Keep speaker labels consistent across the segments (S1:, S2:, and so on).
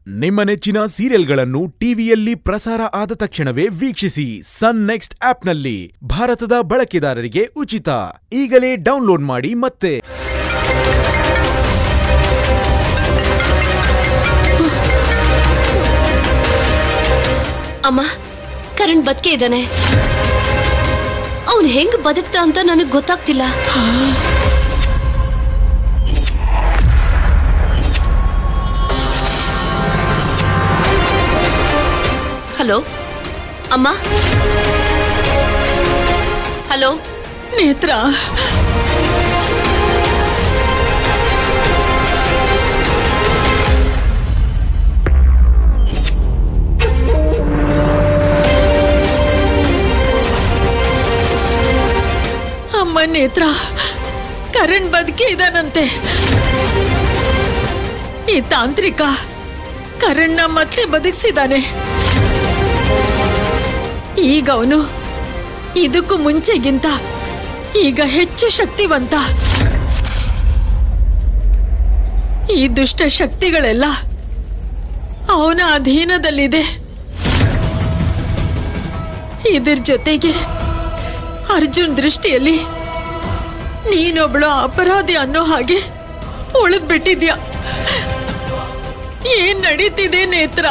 S1: ನಿಮ್ಮ ನೆಚ್ಚಿನ ಸೀರಿಯಲ್ಗಳನ್ನು ಟಿವಿಯಲ್ಲಿ ಪ್ರಸಾರ ಆದ ತಕ್ಷಣವೇ ವೀಕ್ಷಿಸಿ ಸನ್ ನೆಕ್ಸ್ಟ್ ಆಪ್ನಲ್ಲಿ ಭಾರತದ ಬಳಕೆದಾರರಿಗೆ ಉಚಿತ ಈಗಲೇ ಡೌನ್ಲೋಡ್ ಮಾಡಿ ಮತ್ತೆ
S2: ಅಮ್ಮ ಕರಣ್ ಬದುಕೆ ಇದ್ದಾನೆ ಅವನ್ ಹೆಂಗ್ ಬದುಕ್ತ ಅಂತ ನನಗ್ ಗೊತ್ತಾಗ್ತಿಲ್ಲ ಹಲೋ ಅಮ್ಮ ಹಲೋ
S3: ನೇತ್ರ ಅಮ್ಮ ನೇತ್ರ ಕರಣ್ ಬದುಕಿ ಇದಾನಂತೆ ಈ ತಾಂತ್ರಿಕ ಕರಣ್ನ ಮತ್ತೆ ಬದುಕಿಸಿದಾನೆ ಈಗ ಅವನು ಇದಕ್ಕೂ ಮುಂಚೆಗಿಂತ ಈಗ ಹೆಚ್ಚು ಶಕ್ತಿವಂತ ಈ ದುಷ್ಟ ಶಕ್ತಿಗಳೆಲ್ಲ ಅವನ ಅಧೀನದಲ್ಲಿದೆ ಇದ್ರ ಜೊತೆಗೆ ಅರ್ಜುನ್ ದೃಷ್ಟಿಯಲ್ಲಿ ನೀನೊಬ್ಳು ಅಪರಾಧಿ ಅನ್ನೋ ಹಾಗೆ ಉಳಿದ್ಬಿಟ್ಟಿದ್ಯಾ ಏನ್ ನಡೀತಿದೆ ನೇತ್ರ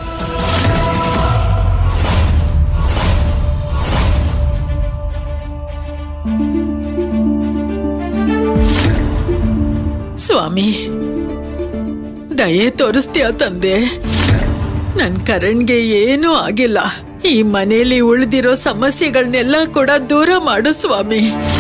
S3: ಸ್ವಾಮಿ ದಯೆ ತೋರಿಸ್ತೀಯ ತಂದೆ ನನ್ ಕರಣ್ಗೆ ಏನೂ ಆಗಿಲ್ಲ ಈ ಮನೆಯಲ್ಲಿ ಉಳಿದಿರೋ ಸಮಸ್ಯೆಗಳನ್ನೆಲ್ಲ ಕೂಡ ದೂರ ಮಾಡು ಸ್ವಾಮಿ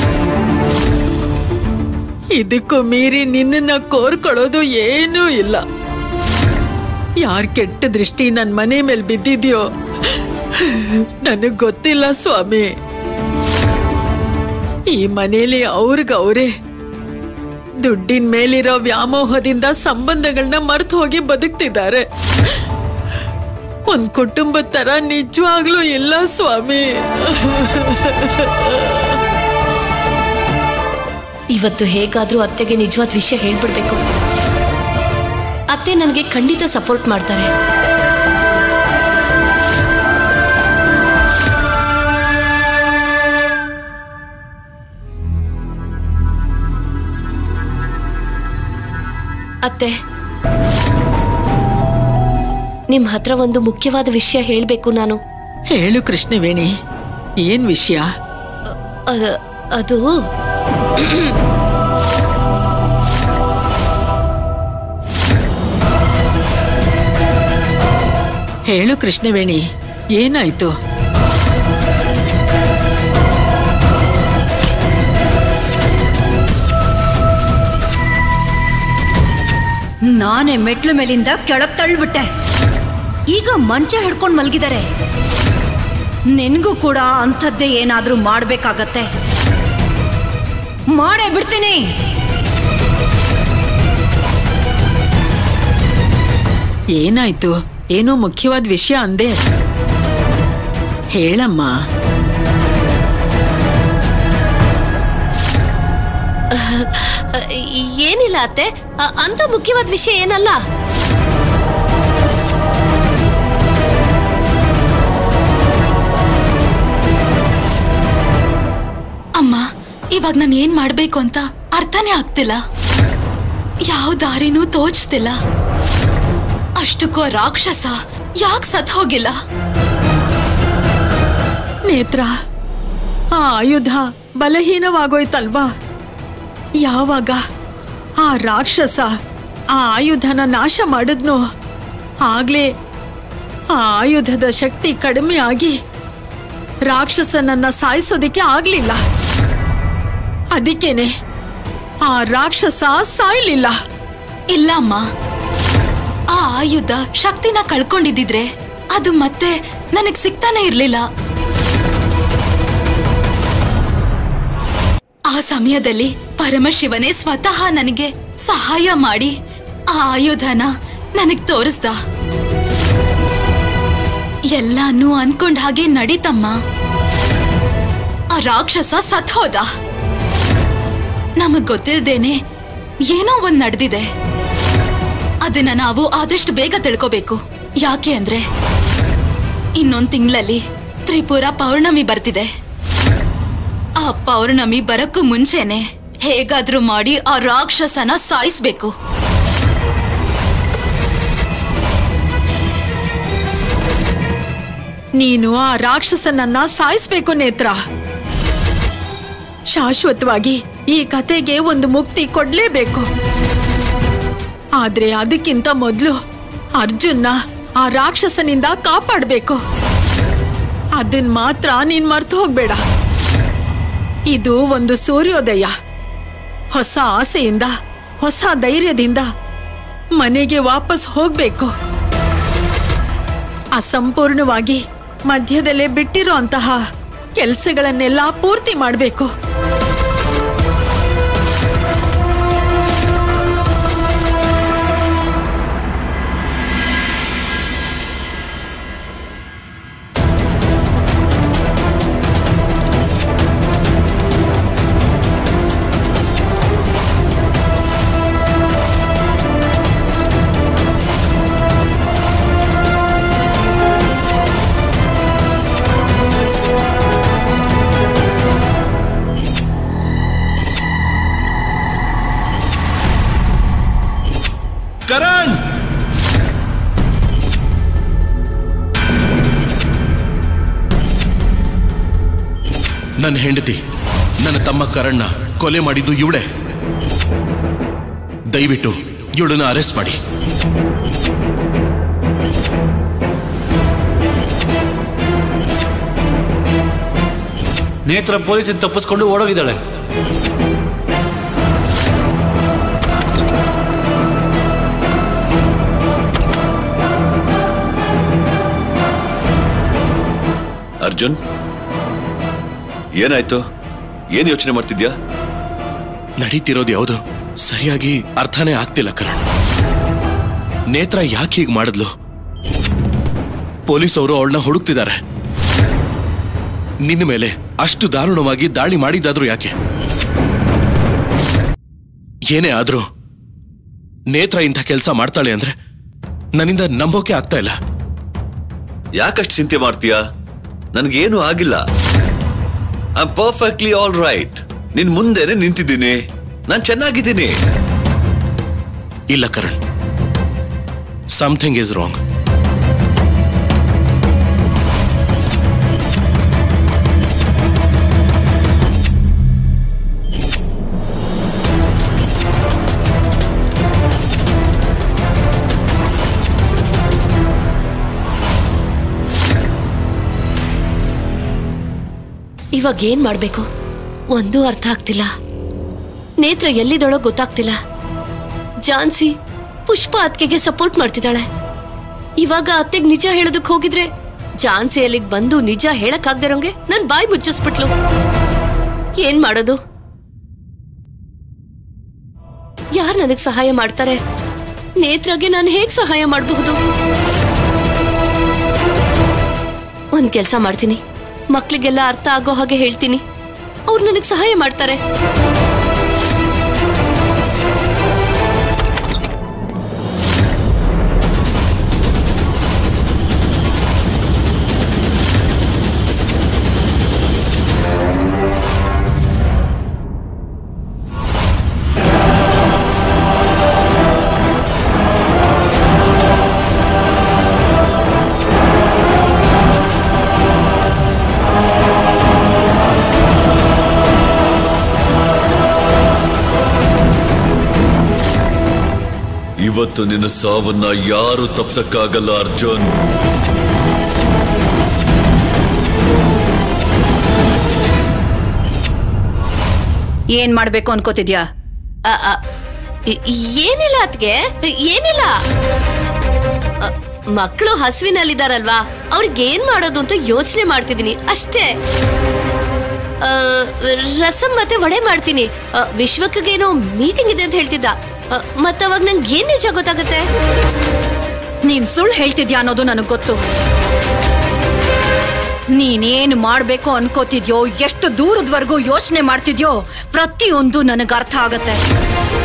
S3: ಇದಕ್ಕೂ ಮೀರಿ ನಿನ್ನನ್ನ ಕೋರ್ಕೊಳ್ಳೋದು ಏನೂ ಇಲ್ಲ ಯಾರ್ ಕೆಟ್ಟ ದೃಷ್ಟಿ ನನ್ ಮನೆ ಮೇಲೆ ಬಿದ್ದಿದ್ಯೋ ನನಗ್ ಗೊತ್ತಿಲ್ಲ ಸ್ವಾಮಿ ಈ ಮನೇಲಿ ಅವ್ರಿಗವ್ರೆ ದುಡ್ಡಿನ ಮೇಲಿರೋ ವ್ಯಾಮೋಹದಿಂದ ಸಂಬಂಧಗಳನ್ನ ಮರ್ತು ಹೋಗಿ ಬದುಕ್ತಿದ್ದಾರೆ ಒಂದ್ ಕುಟುಂಬದ ತರ ನಿಜವಾಗ್ಲೂ ಇಲ್ಲ ಸ್ವಾಮಿ
S2: ಇವತ್ತು ಹೇಗಾದ್ರೂ ಅತ್ತೆಗೆ ನಿಜವಾದ ವಿಷಯ ಹೇಳ್ಬಿಡ್ಬೇಕು ಅತ್ತೆ ನನಗೆ ಖಂಡಿತ ಸಪೋರ್ಟ್ ಮಾಡ್ತಾರೆ ಅತ್ತೆ ನಿಮ್ ಹತ್ರ ಒಂದು ಮುಖ್ಯವಾದ ವಿಷಯ ಹೇಳ್ಬೇಕು ನಾನು
S3: ಹೇಳು ಕೃಷ್ಣವೇಣಿ ಏನ್ ವಿಷಯ
S2: ಅ- ಅದು
S3: ಹೇಳು ಕೃಷ್ಣವೇಣಿ ಏನಾಯ್ತು
S4: ನಾನೇ ಮೆಟ್ಲು ಮೇಲಿಂದ ಕೆಳಗ್ ತಳ್ಳಿಬಿಟ್ಟೆ ಈಗ ಮಂಚ ಹಿಡ್ಕೊಂಡು ಮಲಗಿದ್ದಾರೆ ನಿನ್ಗೂ ಕೂಡ ಅಂಥದ್ದೇ ಏನಾದ್ರೂ ಮಾಡ್ಬೇಕಾಗತ್ತೆ ಮಾಡೇ ಬಿಡ್ತೀನಿ
S3: ಏನಾಯ್ತು ಏನೋ ಮುಖ್ಯವಾದ ವಿಷಯ ಅಂದೆ ಹೇಳಮ್ಮ
S2: ಅ, ಏನಿಲ್ಲ ಅತ್ತೆ ಅ- ಅಂತ ಮುಖ್ಯವಾದ ವಿಷಯ ಏನಲ್ಲ
S5: ಅಮ್ಮ ಇವಾಗ ನಾನು ಏನ್ ಮಾಡ್ಬೇಕು ಅಂತ ಅರ್ಥನೇ ಆಗ್ತಿಲ್ಲ ಯಾವ ದಾರಿನೂ ತೋಚ್ತಿಲ್ಲ ಅಷ್ಟಕ್ಕೂ ಆ ರಾಕ್ಷಸ ಯಾಕೆ ಸತ್ ಹೋಗಿಲ್ಲ
S3: ನೇತ್ರ ಆ ಆಯುಧ ಬಲಹೀನವಾಗೋಯ್ತಲ್ವಾ ಯಾವಾಗ ಆ ರಾಕ್ಷಸ ಆ ಆಯುಧನ ನಾಶ ಮಾಡಿದ್ನೋ ಆಗ್ಲೇ ಆ ಆಯುಧದ ಶಕ್ತಿ ಕಡಿಮೆ ಆಗಿ ರಾಕ್ಷಸನನ್ನ ಸಾಯಿಸೋದಿಕ್ಕೆ ಆಗ್ಲಿಲ್ಲ ಅದಕ್ಕೇನೆ ಆ ರಾಕ್ಷಸ ಸಾಯ್ಲಿಲ್ಲ
S5: ಇಲ್ಲ ಅಮ್ಮ ಆ ಆಯುಧ ಶಕ್ತಿನ ಕಳ್ಕೊಂಡಿದ್ದಿದ್ರೆ ಅದು ಮತ್ತೆ ನನಗ್ ಸಿಗ್ತಾನೆ ಇರ್ಲಿಲ್ಲ ಆ ಸಮಯದಲ್ಲಿ ಪರಮಶಿವನೇ ಸ್ವತಃ ನನಗೆ ಸಹಾಯ ಮಾಡಿ ಆ ಆಯುಧನ ನನಗ್ ತೋರಿಸ್ದ ಎಲ್ಲಾನು ಅನ್ಕೊಂಡ್ ಹಾಗೆ ನಡೀತಮ್ಮ ಆ ರಾಕ್ಷಸ ಸತ್ ಹೋದ ನಮಗ್ ಗೊತ್ತಿಲ್ದೇನೆ ಏನೋ ಒಂದ್ ನಡೆದಿದೆ ಅದನ್ನ ನಾವು ಆದಷ್ಟು ಬೇಗ ತಿಳ್ಕೋಬೇಕು ಯಾಕೆ ಅಂದ್ರೆ ಇನ್ನೊಂದ್ ತಿಂಗಳಲ್ಲಿ ತ್ರಿಪುರ ಪೌರ್ಣಮಿ ಬರ್ತಿದೆ ಆ ಪೌರ್ಣಮಿ ಬರಕ್ಕೂ ಮುಂಚೆನೆ ಹೇಗಾದ್ರೂ ಮಾಡಿ ಆ ರಾಕ್ಷಸನ ಸಾಯಿಸ್ಬೇಕು
S3: ನೀನು ಆ ರಾಕ್ಷಸನನ್ನ ಸಾಯಿಸ್ಬೇಕು ನೇತ್ರ ಶಾಶ್ವತವಾಗಿ ಈ ಕತೆಗೆ ಒಂದು ಮುಕ್ತಿ ಕೊಡ್ಲೇಬೇಕು ಆದ್ರೆ ಅದಕ್ಕಿಂತ ಮೊದಲು ಅರ್ಜುನ್ನ ಆ ರಾಕ್ಷಸನಿಂದ ಕಾಪಾಡ್ಬೇಕು ಅದನ್ ಮಾತ್ರ ನೀನ್ ಮರ್ತು ಹೋಗ್ಬೇಡ ಇದು ಒಂದು ಸೂರ್ಯೋದಯ ಹೊಸ ಆಸೆಯಿಂದ ಹೊಸ ಧೈರ್ಯದಿಂದ ಮನೆಗೆ ವಾಪಸ್ ಹೋಗ್ಬೇಕು ಅಸಂಪೂರ್ಣವಾಗಿ ಮಧ್ಯದಲ್ಲೇ ಬಿಟ್ಟಿರೋ ಅಂತಹ ಕೆಲಸಗಳನ್ನೆಲ್ಲ ಪೂರ್ತಿ ಮಾಡಬೇಕು
S6: ಕರಣ್ ನನ್ನ ಹೆಂಡತಿ ನನ್ನ ತಮ್ಮ ಕರಣ್ನ ಕೊಲೆ ಮಾಡಿದ್ದು ಇವಳೆ ದಯವಿಟ್ಟು ಇವಳನ್ನ ಅರೆಸ್ಟ್ ಮಾಡಿ
S7: ನೇತ್ರ ಪೊಲೀಸಿಂದ ತಪ್ಪಿಸ್ಕೊಂಡು ಓಡೋಗಿದ್ದಾಳೆ
S8: ಅರ್ಜುನ್ ಏನಾಯ್ತು ಏನ್ ಯೋಚನೆ ಮಾಡ್ತಿದ್ಯಾ
S6: ನಡೀತಿರೋದು ಯಾವುದು ಸರಿಯಾಗಿ ಅರ್ಥನೇ ಆಗ್ತಿಲ್ಲ ಕರಣ್ ನೇತ್ರ ಯಾಕೆ ಹೀಗೆ ಮಾಡಿದ್ಲು ಪೊಲೀಸ್ ಅವರು ಅವಳನ್ನ ಹುಡುಕ್ತಿದ್ದಾರೆ ನಿನ್ನ ಮೇಲೆ ಅಷ್ಟು ದಾರುಣವಾಗಿ ದಾಳಿ ಮಾಡಿದ್ದಾದ್ರೂ ಯಾಕೆ ಏನೇ ಆದ್ರೂ ನೇತ್ರ ಇಂಥ ಕೆಲಸ ಮಾಡ್ತಾಳೆ ಅಂದ್ರೆ ನನ್ನಿಂದ ನಂಬೋಕೆ ಆಗ್ತಾ ಇಲ್ಲ
S8: ಯಾಕಷ್ಟು ಚಿಂತೆ ಮಾಡ್ತೀಯಾ ನನ್ಗೇನು ಆಗಿಲ್ಲ ಐ ಪರ್ಫೆಕ್ಟ್ಲಿ ಆಲ್ ರೈಟ್ ನಿನ್ ಮುಂದೆನೆ ನಿಂತಿದ್ದೀನಿ ನಾನ್ ಚೆನ್ನಾಗಿದ್ದೀನಿ
S6: ಇಲ್ಲ ಕರಣ್ ಸಮಥಿಂಗ್ ಇಸ್ ರಾಂಗ್
S2: ಇವಾಗ ಏನ್ ಮಾಡ್ಬೇಕು ಒಂದೂ ಅರ್ಥ ಆಗ್ತಿಲ್ಲ ನೇತ್ರ ಎಲ್ಲಿದಳೋ ಗೊತ್ತಾಗ್ತಿಲ್ಲ ಜಾನ್ಸಿ ಪುಷ್ಪ ಅತ್ಗೆಗೆ ಸಪೋರ್ಟ್ ಮಾಡ್ತಿದ್ದಾಳೆ ಇವಾಗ ಅತ್ತೆಗ್ ನಿಜ ಹೇಳೋದಕ್ ಹೋಗಿದ್ರೆ ಜಾನ್ಸಿ ಅಲ್ಲಿಗ್ ಬಂದು ನಿಜ ಹೇಳಕ್ಕಾಗ್ದಿರೋಂಗೆ ನನ್ ಬಾಯಿ ಮುಚ್ಚಿಸ್ಬಿಟ್ಲು ಏನ್ ಮಾಡೋದು ಯಾರ್ ನನಗ್ ಸಹಾಯ ಮಾಡ್ತಾರೆ ನೇತ್ರಗೆ ನಾನು ಹೇಗ್ ಸಹಾಯ ಮಾಡಬಹುದು ಒಂದ್ ಕೆಲ್ಸ ಮಾಡ್ತೀನಿ ಮಕ್ಳಿಗೆಲ್ಲ ಅರ್ಥ ಆಗೋ ಹಾಗೆ ಹೇಳ್ತೀನಿ ಅವ್ರು ನನಗ್ ಸಹಾಯ ಮಾಡ್ತಾರೆ
S8: ಇವತ್ತು ನಿನ್ನ ಸಾವನ್ನ ಯಾರು ತಪ್ಸಕ್ಕಾಗಲ್ಲ ಅರ್ಜುನ್
S4: ಏನ್ ಮಾಡ್ಬೇಕು ಅನ್ಕೋತಿದ್ಯಾ
S2: ಅ, ಅ, ಇ- ಏನಿಲ್ಲ ಅತ್ಗೆ ಏನಿಲ್ಲ ಅ, ಮಕ್ಕಳು ಹಸುವಿನಲ್ಲಿದಾರಲ್ವಾ ಅವ್ರಿಗೆ ಏನ್ ಮಾಡೋದು ಅಂತ ಯೋಚನೆ ಮಾಡ್ತಿದ್ದೀನಿ ಅಷ್ಟೇ ಆ, ರಸಂ ಮತ್ತೆ ವಡೆ ಮಾಡ್ತೀನಿ ಆ, ವಿಶ್ವಕ್ಕೇನೋ ಮೀಟಿಂಗ್ ಇದೆ ಅಂತ ಹೇಳ್ತಿದ್ದ ಆ, ಮತ್ತ್ ಅವಾಗ ನಂಗೆ ಏನ್ ನಿಜ ಗೊತ್ತಾಗುತ್ತೆ
S4: ನೀನ್ ಸುಳ್ಳು ಹೇಳ್ತಿದ್ಯಾ ಅನ್ನೋದು ನನಗ್ ಗೊತ್ತು ನೀನೇನ್ ಮಾಡ್ಬೇಕು ಅನ್ಕೋತಿದ್ಯೋ ಎಷ್ಟು ದೂರದವರೆಗೂ ಯೋಚನೆ ಮಾಡ್ತಿದ್ಯೋ ಪ್ರತಿಯೊಂದು ನನಗ್ ಅರ್ಥ ಆಗತ್ತೆ